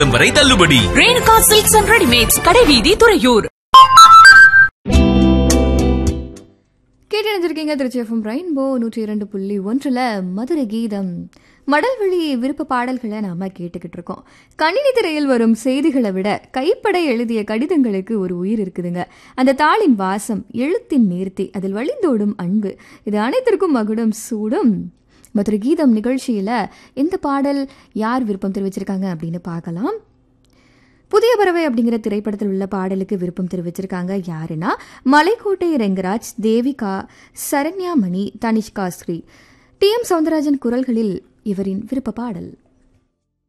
வரை தள்ளுபடி Renuka silks and readymades கடைவீதி துறையூர் கேட்டணிஞ்சிருக்கீங்க திருச்சி எஃப்எம் ரெயின்போ நூற்றி இரண்டு புள்ளி ஒன்றில் மதுரை கீதம் மடல்வழி விருப்ப பாடல்களை நாம கேட்டுக்கிட்டு இருக்கோம் கணினி திரையில் வரும் செய்திகளை விட கைப்பட எழுதிய கடிதங்களுக்கு ஒரு உயிர் இருக்குதுங்க அந்த தாளின் வாசம் எழுத்தின் நேர்த்தி அதில் வழிந்தோடும் அன்பு இது அனைத்திற்கும் மகுடம் சூடும் மதுரை கீதம் நிகழ்ச்சியில இந்த பாடல் யார் விருப்பம் தெரிவிச்சிருக்காங்க அப்படின்னு பார்க்கலாம் புதிய பறவை அப்படிங்கிற திரைப்படத்தில் உள்ள பாடலுக்கு விருப்பம் தெரிவிச்சிருக்காங்க யாருன்னா மலைக்கோட்டை ரெங்கராஜ் தேவிகா சரண்யா மணி தனிஷ்கா ஸ்ரீ டி எம் சவுந்தரராஜன் குரல்களில் இவரின் விருப்ப பாடல்